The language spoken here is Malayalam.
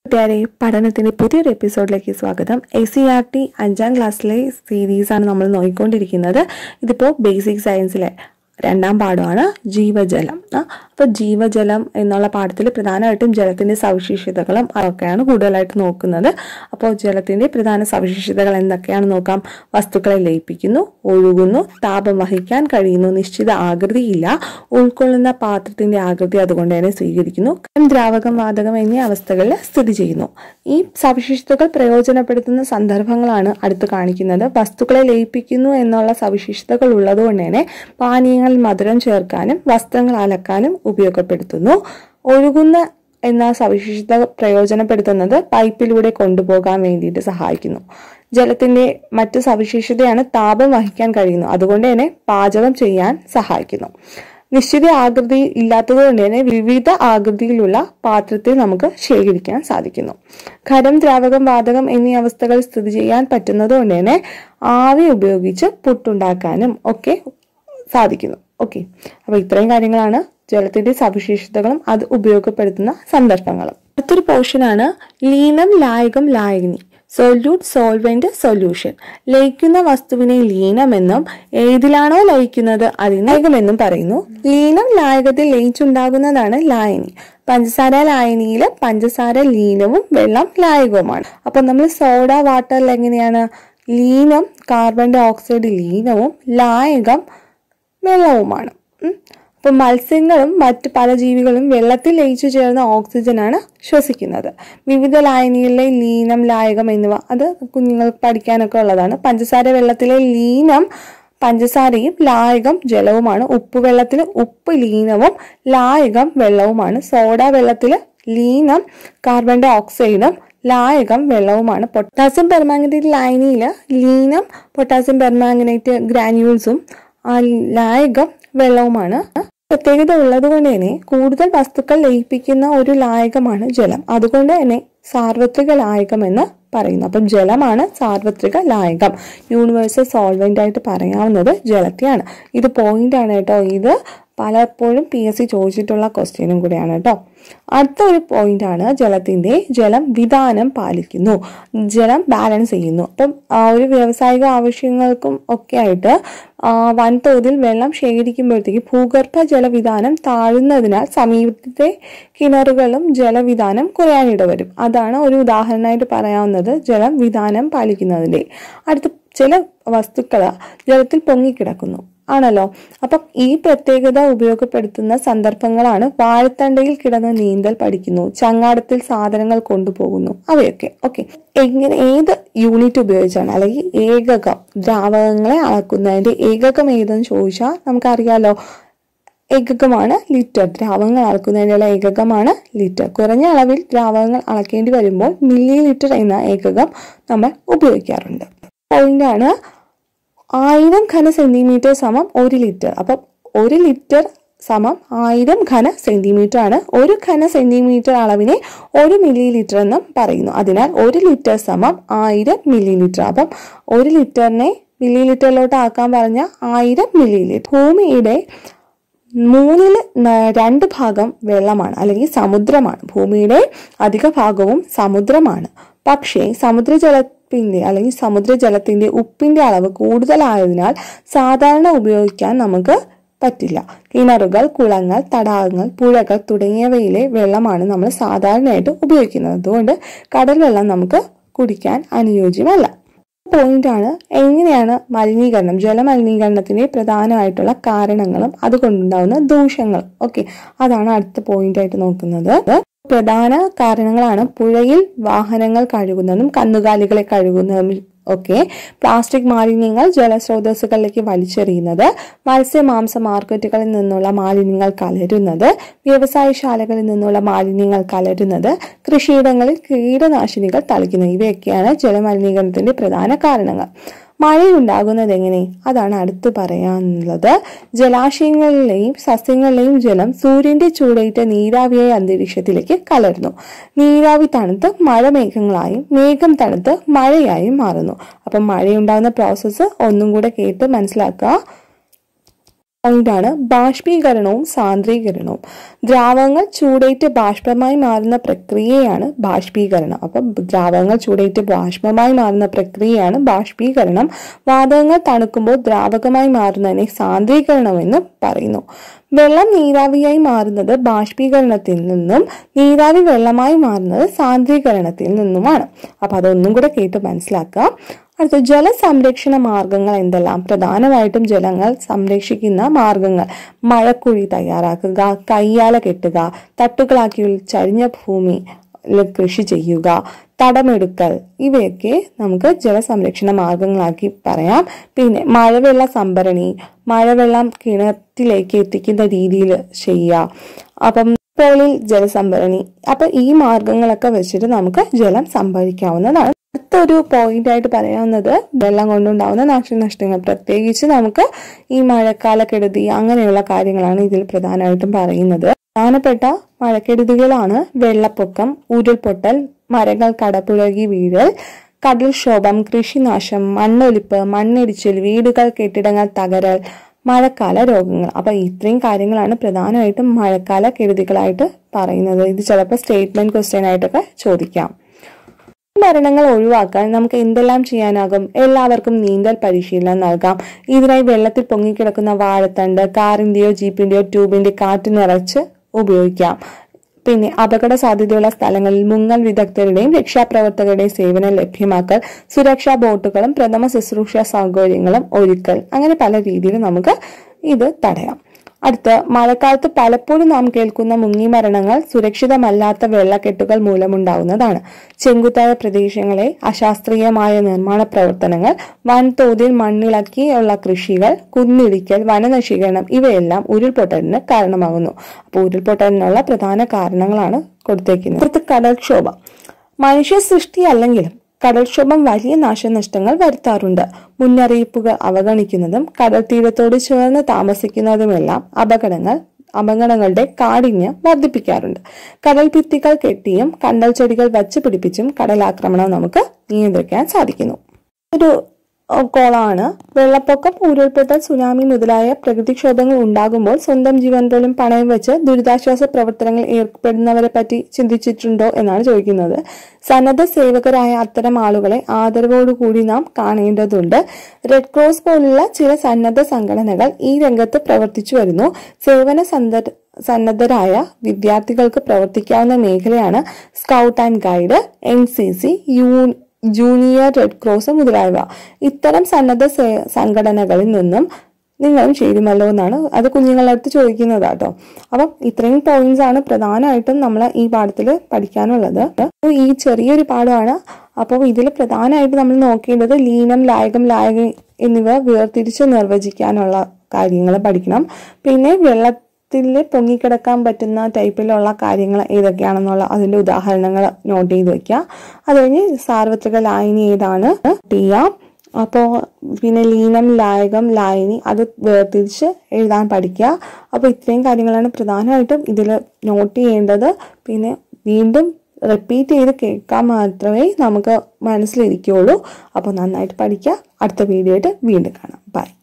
കൂട്ടുകാരെ പഠനത്തിന്റെ പുതിയൊരു എപ്പിസോഡിലേക്ക് സ്വാഗതം എ സി ആർ ടി അഞ്ചാം ക്ലാസ്സിലെ സീരീസാണ് നമ്മൾ നോക്കിക്കൊണ്ടിരിക്കുന്നത് ഇതിപ്പോൾ ബേസിക് സയൻസിലെ രണ്ടാം പാഠമാണ് ജീവജലം ആ, അപ്പോൾ ജീവജലം എന്നുള്ള പാഠത്തിൽ പ്രധാനമായിട്ടും ജലത്തിന്റെ സവിശേഷതകളും അതൊക്കെയാണ് കൂടുതലായിട്ട് നോക്കുന്നത് അപ്പോൾ ജലത്തിന്റെ പ്രധാന സവിശേഷതകൾ എന്തൊക്കെയാണ് നോക്കാം വസ്തുക്കളെ ലയിപ്പിക്കുന്നു ഒഴുകുന്നു താപം വഹിക്കാൻ കഴിയുന്നു നിശ്ചിത ആകൃതിയില്ല ഉൾക്കൊള്ളുന്ന പാത്രത്തിന്റെ ആകൃതി അതുകൊണ്ട് തന്നെ സ്വീകരിക്കുന്നു ദ്രാവകം വാതകം എന്നീ അവസ്ഥകളിൽ സ്ഥിതി ചെയ്യുന്നു ഈ സവിശേഷതകൾ പ്രയോജനപ്പെടുത്തുന്ന സന്ദർഭങ്ങളാണ് അടുത്ത് കാണിക്കുന്നത് വസ്തുക്കളെ ലയിപ്പിക്കുന്നു എന്നുള്ള സവിശേഷതകൾ ഉള്ളതുകൊണ്ട് തന്നെ പാനീയങ്ങളിൽ മധുരം ചേർക്കാനും വസ്ത്രങ്ങൾ അലക്കാനും ഉപയോഗപ്പെടുത്തുന്നു ഒഴുകുന്ന എന്ന സവിശേഷത പ്രയോജനപ്പെടുത്തുന്നത് പൈപ്പിലൂടെ കൊണ്ടുപോകാൻ വേണ്ടിയിട്ട് സഹായിക്കുന്നു ജലത്തിന്റെ മറ്റു സവിശേഷതയാണ് താപം വഹിക്കാൻ കഴിയുന്നു അതുകൊണ്ട് തന്നെ പാചകം ചെയ്യാൻ സഹായിക്കുന്നു നിശ്ചിത ആകൃതി ഇല്ലാത്തത് കൊണ്ട് തന്നെ വിവിധ ആകൃതിയിലുള്ള പാത്രത്തിൽ നമുക്ക് ശേഖരിക്കാൻ സാധിക്കുന്നു ഖരം ദ്രാവകം വാതകം എന്നീ അവസ്ഥകൾ സ്ഥിതി ചെയ്യാൻ പറ്റുന്നത് കൊണ്ട് തന്നെ ആവി ഉപയോഗിച്ച് പുട്ടുണ്ടാക്കാനും ഒക്കെ സാധിക്കുന്നു ഓക്കെ അപ്പൊ ഇത്രയും കാര്യങ്ങളാണ് ജലത്തിന്റെ സവിശേഷതകളും അത് ഉപയോഗപ്പെടുത്തുന്ന സന്ദർഭങ്ങളും അടുത്തൊരു പോർഷനാണ് ലീനം ലായകം ലായനി സൊല്യൂട്ട് സോൾവെന്റ് സൊല്യൂഷൻ ലയിക്കുന്ന വസ്തുവിനെ ലീനമെന്നും ഏതിലാണോ ലയിക്കുന്നത് അതിനെ ലായകമെന്നും പറയുന്നു ലീനം ലായകത്തിൽ ലയിച്ചുണ്ടാകുന്നതാണ് ലായനി പഞ്ചസാര ലായനിയിൽ പഞ്ചസാര ലീനവും വെള്ളം ലായകവുമാണ് അപ്പൊ നമ്മൾ സോഡ വാട്ടറിൽ എങ്ങനെയാണ് ലീനം കാർബൺ ഡൈ ഓക്സൈഡ് ലീനവും ലായകം വെള്ളവുമാണ് ഉം. അപ്പൊ മത്സ്യങ്ങളും മറ്റു പല ജീവികളും വെള്ളത്തിൽ ലയിച്ചു ചേർന്ന ഓക്സിജനാണ് ശ്വസിക്കുന്നത് വിവിധ ലായനികളിലെ ലീനം ലായകം എന്നിവ അത് കുഞ്ഞുങ്ങൾക്ക് പഠിക്കാനൊക്കെ ഉള്ളതാണ് പഞ്ചസാര വെള്ളത്തിലെ ലീനം പഞ്ചസാരയും ലായകം ജലവുമാണ് ഉപ്പ് വെള്ളത്തിൽ ഉപ്പ് ലീനവും ലായകം വെള്ളവുമാണ് സോഡ വെള്ളത്തിൽ ലീനം കാർബൺ ഡൈ ഓക്സൈഡും ലായകം വെള്ളവുമാണ് പൊട്ടാസ്യം പെർമാംഗനേറ്റ് ലായനിയിൽ ലീനം പൊട്ടാസ്യം പെർമാംഗനേറ്റ് ഗ്രാന്യൂൾസും ആ ലായകം വെള്ളവുമാണ് പ്രത്യേകത ഉള്ളത് കൊണ്ട് തന്നെ കൂടുതൽ വസ്തുക്കൾ ലയിപ്പിക്കുന്ന ഒരു ലായകമാണ് ജലം അതുകൊണ്ട് തന്നെ സാർവത്രിക ലായകം എന്ന് പറയുന്നു അപ്പം ജലമാണ് സാർവത്രിക ലായകം യൂണിവേഴ്സൽ സോൾവെന്റ് ആയിട്ട് പറയാവുന്നത് ജലത്തെയാണ് ഇത് പോയിന്റ് ആണ് കേട്ടോ ഇത് പലപ്പോഴും പി എസ് സി ചോദിച്ചിട്ടുള്ള ക്വസ്റ്റ്യനും കൂടിയാണ് കേട്ടോ അടുത്ത ഒരു പോയിന്റ് ആണ് ജലത്തിന്റെ ജലം വിധാനം പാലിക്കുന്നു ജലം ബാലൻസ് ചെയ്യുന്നു അപ്പം ആ ഒരു വ്യാവസായിക ആവശ്യങ്ങൾക്കും ഒക്കെ ആയിട്ട് ആ, വൻതോതിൽ വെള്ളം ശേഖരിക്കുമ്പോഴത്തേക്ക് ഭൂഗർഭ ജലവിധാനം താഴുന്നതിനാൽ സമീപത്തെ കിണറുകളും ജലവിധാനം കുറയാനിട വരും അതാണ് ഒരു ഉദാഹരണമായിട്ട് പറയാവുന്നത് ജലം വിധാനം പാലിക്കുന്നതിന്റെ അടുത്ത ചില വസ്തുക്കൾ ജലത്തിൽ പൊങ്ങിക്കിടക്കുന്നു ആണല്ലോ അപ്പം ഈ പ്രത്യേകത ഉപയോഗപ്പെടുത്തുന്ന സന്ദർഭങ്ങളാണ് വാഴത്തണ്ടയിൽ കിടന്ന് നീന്തൽ പഠിക്കുന്നു ചങ്ങാടത്തിൽ സാധനങ്ങൾ കൊണ്ടുപോകുന്നു അവയൊക്കെ ഓക്കെ എങ്ങനെ ഏത് യൂണിറ്റ് ഉപയോഗിച്ചാണ് അല്ലെങ്കിൽ ഏകകം ദ്രാവകങ്ങളെ അളക്കുന്നതിന്റെ ഏകകം ഏതെന്ന് ചോദിച്ചാൽ നമുക്കറിയാലോ ഏകകമാണ് ലിറ്റർ ദ്രാവകങ്ങൾ അളക്കുന്നതിനുള്ള ഏകകമാണ് ലിറ്റർ കുറഞ്ഞ അളവിൽ ദ്രാവകങ്ങൾ അളക്കേണ്ടി വരുമ്പോൾ മില്ലി ലിറ്റർ എന്ന ഏകകം നമ്മൾ ഉപയോഗിക്കാറുണ്ട് പോയിന്റ് ആണ് ആയിരം ഘന സെന്റിമീറ്റർ സമം ഒരു ലിറ്റർ അപ്പം ഒരു ലിറ്റർ സമം ആയിരം ഘന സെന്റിമീറ്റർ ആണ് ഒരു ഘന സെന്റിമീറ്റർ അളവിനെ ഒരു മില്ലി ലിറ്റർ എന്നും പറയുന്നു അതിനാൽ ഒരു ലിറ്റർ സമം ആയിരം മില്ലി ലിറ്റർ അപ്പം ഒരു ലിറ്ററിനെ മില്ലി ലിറ്ററിലോട്ട് ആക്കാൻ പറഞ്ഞ ആയിരം മില്ലി ലിറ്റർ ഭൂമിയുടെ മൂന്നിൽ ന- രണ്ട് ഭാഗം വെള്ളമാണ് അല്ലെങ്കിൽ സമുദ്രമാണ് ഭൂമിയുടെ അധിക ഭാഗവും സമുദ്രമാണ് പക്ഷേ സമുദ്രജലത്തിന്റെ അല്ലെങ്കിൽ സമുദ്രജലത്തിന്റെ ഉപ്പിന്റെ അളവ് കൂടുതലായതിനാൽ സാധാരണ ഉപയോഗിക്കാൻ നമുക്ക് പറ്റില്ല കിണറുകൾ കുളങ്ങൾ തടാകങ്ങൾ പുഴകൾ തുടങ്ങിയവയിലെ വെള്ളമാണ് നമ്മൾ സാധാരണയായിട്ട് ഉപയോഗിക്കുന്നത് അതുകൊണ്ട് കടൽ വെള്ളം നമുക്ക് കുടിക്കാൻ അനുയോജ്യമല്ല പോയിന്റ് ആണ് എങ്ങനെയാണ് മലിനീകരണം ജലമലിനീകരണത്തിന്റെ പ്രധാനമായിട്ടുള്ള കാരണങ്ങളും അതുകൊണ്ടുണ്ടാവുന്ന ദൂഷ്യങ്ങളും ഓക്കെ അതാണ് അടുത്ത പോയിന്റ് ആയിട്ട് നോക്കുന്നത് പ്രധാന കാരണങ്ങളാണ് പുഴയിൽ വാഹനങ്ങൾ കഴുകുന്നതും കന്നുകാലികളെ കഴുകുന്നതും ഒക്കെ പ്ലാസ്റ്റിക് മാലിന്യങ്ങൾ ജലസ്രോതസ്സുകളിലേക്ക് വലിച്ചെറിയുന്നത് മത്സ്യമാംസ മാർക്കറ്റുകളിൽ നിന്നുള്ള മാലിന്യങ്ങൾ കലരുന്നത് വ്യവസായശാലകളിൽ നിന്നുള്ള മാലിന്യങ്ങൾ കലരുന്നത് കൃഷിയിടങ്ങളിൽ കീടനാശിനികൾ തളിക്കുന്നത് ഇവയൊക്കെയാണ് ജലമലിനീകരണത്തിന്റെ പ്രധാന കാരണങ്ങൾ മഴയുണ്ടാകുന്നത് എങ്ങനെ അതാണ് അടുത്ത് പറയാനുള്ളത് ജലാശയങ്ങളിലെയും സസ്യങ്ങളിലെയും ജലം സൂര്യന്റെ ചൂടേറ്റ് നീരാവിയായി അന്തരീക്ഷത്തിലേക്ക് കലരുന്നു നീരാവി തണുത്ത് മഴമേഘങ്ങളായും മേഘം തണുത്ത് മഴയായും മാറുന്നു അപ്പം മഴയുണ്ടാകുന്ന പ്രോസസ്സ് ഒന്നും കൂടെ കേട്ട് മനസ്സിലാക്കുക പോയിന്റാണ് ബാഷ്പീകരണവും സാന്ദ്രീകരണവും ദ്രാവകങ്ങൾ ചൂടേറ്റ് ബാഷ്പമായി മാറുന്ന പ്രക്രിയയാണ് ബാഷ്പീകരണം അപ്പം ദ്രാവകങ്ങൾ ചൂടേറ്റ് ബാഷ്പമായി മാറുന്ന പ്രക്രിയയാണ് ബാഷ്പീകരണം വാതകങ്ങൾ തണുക്കുമ്പോൾ ദ്രാവകമായി മാറുന്നതിനെ സാന്ദ്രീകരണം എന്ന് പറയുന്നു വെള്ളം നീരാവിയായി മാറുന്നത് ബാഷ്പീകരണത്തിൽ നിന്നും നീരാവി വെള്ളമായി മാറുന്നത് സാന്ദ്രീകരണത്തിൽ നിന്നുമാണ് അപ്പൊ അതൊന്നും കൂടെ കേട്ട് മനസ്സിലാക്കാം അടുത്ത ജലസംരക്ഷണ മാർഗങ്ങൾ എന്തെല്ലാം പ്രധാനമായിട്ടും ജലങ്ങൾ സംരക്ഷിക്കുന്ന മാർഗങ്ങൾ മഴക്കുഴി തയ്യാറാക്കുക കയ്യാല കെട്ടുക തട്ടുകളാക്കി ചരിഞ്ഞ ഭൂമി കൃഷി ചെയ്യുക തടമെടുക്കൽ ഇവയൊക്കെ നമുക്ക് ജലസംരക്ഷണ മാർഗങ്ങളാക്കി പറയാം പിന്നെ മഴവെള്ള സംഭരണി മഴവെള്ളം കിണറ്റിലേക്ക് എത്തിക്കുന്ന രീതിയിൽ ചെയ്യുക അപ്പം പോളിൽ ജലസംഭരണി അപ്പൊ ഈ മാർഗങ്ങളൊക്കെ വെച്ചിട്ട് നമുക്ക് ജലം സംഭരിക്കാവുന്നതാണ് അടുത്തൊരു പോയിന്റ് ആയിട്ട് പറയാവുന്നത് വെള്ളം കൊണ്ടുണ്ടാവുന്ന നാശനഷ്ടങ്ങൾ പ്രത്യേകിച്ച് നമുക്ക് ഈ മഴക്കാലക്കെടുതി അങ്ങനെയുള്ള കാര്യങ്ങളാണ് ഇതിൽ പ്രധാനമായിട്ടും പറയുന്നത് പ്രധാനപ്പെട്ട മഴക്കെടുതികളാണ് വെള്ളപ്പൊക്കം ഉരുൾപൊട്ടൽ മരങ്ങൾ കടപുഴകി വീഴൽ കടൽക്ഷോഭം കൃഷിനാശം മണ്ണൊലിപ്പ് മണ്ണിടിച്ചിൽ വീടുകൾ കെട്ടിടങ്ങൾ തകരൽ മഴക്കാല രോഗങ്ങൾ അപ്പൊ ഇത്രയും കാര്യങ്ങളാണ് പ്രധാനമായിട്ടും മഴക്കാല കെടുതികളായിട്ട് പറയുന്നത് ഇത് ചിലപ്പോൾ സ്റ്റേറ്റ്മെന്റ് ക്വസ്റ്റ്യൻ ആയിട്ടൊക്കെ ചോദിക്കാം മരണങ്ങൾ ഒഴിവാക്കാൻ നമുക്ക് എന്തെല്ലാം ചെയ്യാനാകും എല്ലാവർക്കും നീന്തൽ പരിശീലനം നൽകാം ഇതിനായി വെള്ളത്തിൽ പൊങ്ങിക്കിടക്കുന്ന വാഴത്തണ്ട് കാറിന്റെയോ ജീപ്പിന്റെയോ ട്യൂബിന്റെ കാറ്റ് നിറച്ച് ഉപയോഗിക്കാം പിന്നെ അപകട സാധ്യതയുള്ള സ്ഥലങ്ങളിൽ മുങ്ങൽ വിദഗ്ധരുടെയും രക്ഷാപ്രവർത്തകരുടെയും സേവനം ലഭ്യമാക്കൽ സുരക്ഷാ ബോട്ടുകളും പ്രഥമ ശുശ്രൂഷ സൗകര്യങ്ങളും ഒരുക്കൽ അങ്ങനെ പല രീതിയിൽ നമുക്ക് ഇത് തടയാം അടുത്ത് മഴക്കാലത്ത് പലപ്പോഴും നാം കേൾക്കുന്ന മുങ്ങിമരണങ്ങൾ സുരക്ഷിതമല്ലാത്ത വെള്ളക്കെട്ടുകൾ മൂലമുണ്ടാവുന്നതാണ് ചെങ്കുത്തായ പ്രദേശങ്ങളെ അശാസ്ത്രീയമായ നിർമ്മാണ പ്രവർത്തനങ്ങൾ വൻതോതിൽ മണ്ണിളക്കിയുള്ള കൃഷികൾ കുന്നിടിക്കൽ വനനശീകരണം ഇവയെല്ലാം ഉരുൾപൊട്ടലിന് കാരണമാകുന്നു അപ്പോൾ ഉരുൾപൊട്ടലിനുള്ള പ്രധാന കാരണങ്ങളാണ് കൊടുത്തേക്കുന്നത് അടുത്ത് കടൽക്ഷോഭം മനുഷ്യ സൃഷ്ടി അല്ലെങ്കിലും കടൽക്ഷോഭം വലിയ നാശനഷ്ടങ്ങൾ വരുത്താറുണ്ട് മുന്നറിയിപ്പുകൾ അവഗണിക്കുന്നതും കടൽ തീരത്തോട് ചേർന്ന് താമസിക്കുന്നതുമെല്ലാം അപകടങ്ങൾ അപകടങ്ങളുടെ കാഠിന്യം വർദ്ധിപ്പിക്കാറുണ്ട് കടൽ ഭിത്തികൾ കെട്ടിയും കണ്ടൽ ചെടികൾ വച്ച് പിടിപ്പിച്ചും കടലാക്രമണം നമുക്ക് നിയന്ത്രിക്കാൻ സാധിക്കുന്നു ഒരു കോളമാണ് വെള്ളപ്പൊക്കം ഉരുൾപൊട്ടൽ സുനാമി മുതലായ പ്രകൃതിക്ഷോഭങ്ങൾ ഉണ്ടാകുമ്പോൾ സ്വന്തം ജീവൻ പോലും പണയം വെച്ച് ദുരിതാശ്വാസ പ്രവർത്തനങ്ങൾ ഏർപ്പെടുന്നവരെ പറ്റി ചിന്തിച്ചിട്ടുണ്ടോ എന്നാണ് ചോദിക്കുന്നത് സന്നദ്ധ സേവകരായ അത്തരം ആളുകളെ ആദരവോടുകൂടി നാം കാണേണ്ടതുണ്ട് റെഡ് ക്രോസ് പോലുള്ള ചില സന്നദ്ധ സംഘടനകൾ ഈ രംഗത്ത് പ്രവർത്തിച്ചു വരുന്നു സേവന സന്ദ സന്നദ്ധരായ വിദ്യാർത്ഥികൾക്ക് പ്രവർത്തിക്കാവുന്ന മേഖലയാണ് scout and guide N C C യൂ ജൂനിയർ റെഡ് ക്രോസ് മുതലായവ ഇത്തരം സന്നദ്ധ സേ- സംഘടനകളിൽ നിന്നും നിങ്ങളും ചേരുമല്ലോ എന്നാണ് അത് കുഞ്ഞുങ്ങളുടെ അടുത്ത് ചോദിക്കുന്നതാട്ടോ അപ്പം ഇത്രയും പോയിന്റ്സ് ആണ് പ്രധാനമായിട്ടും നമ്മൾ ഈ പാഠത്തിൽ പഠിക്കാനുള്ളത് അപ്പോൾ ഈ ചെറിയൊരു പാഠമാണ് അപ്പോൾ ഇതിൽ പ്രധാനമായിട്ട് നമ്മൾ നോക്കേണ്ടത് ലീനം ലായകം ലായക എന്നിവ വേർതിരിച്ച് നിർവചിക്കാനുള്ള കാര്യങ്ങൾ പഠിക്കണം പിന്നെ വെള്ളത്തിൽ പൊങ്ങിക്കിടക്കാൻ പറ്റുന്ന ടൈപ്പിലുള്ള കാര്യങ്ങൾ ഏതൊക്കെയാണെന്നുള്ള അതിന്റെ ഉദാഹരണങ്ങൾ നോട്ട് ചെയ്ത് വെക്കുക അത് കഴിഞ്ഞ് സാർവത്രിക ലായനി ഏതാണ് നോട്ട് ചെയ്യാം അപ്പോൾ പിന്നെ ലീനം ലായകം ലായനി അത് വേർതിരിച്ച് എഴുതാൻ പഠിക്കുക അപ്പോൾ ഇത്രയും കാര്യങ്ങളാണ് പ്രധാനമായിട്ടും ഇതിൽ നോട്ട് ചെയ്യേണ്ടത് പിന്നെ വീണ്ടും റിപ്പീറ്റ് ചെയ്ത് കേൾക്കാൻ മാത്രമേ നമുക്ക് മനസ്സിലിരിക്കുകയുള്ളൂ അപ്പോൾ നന്നായിട്ട് പഠിക്കുക അടുത്ത വീഡിയോ ആയിട്ട് വീണ്ടും കാണാം ബൈ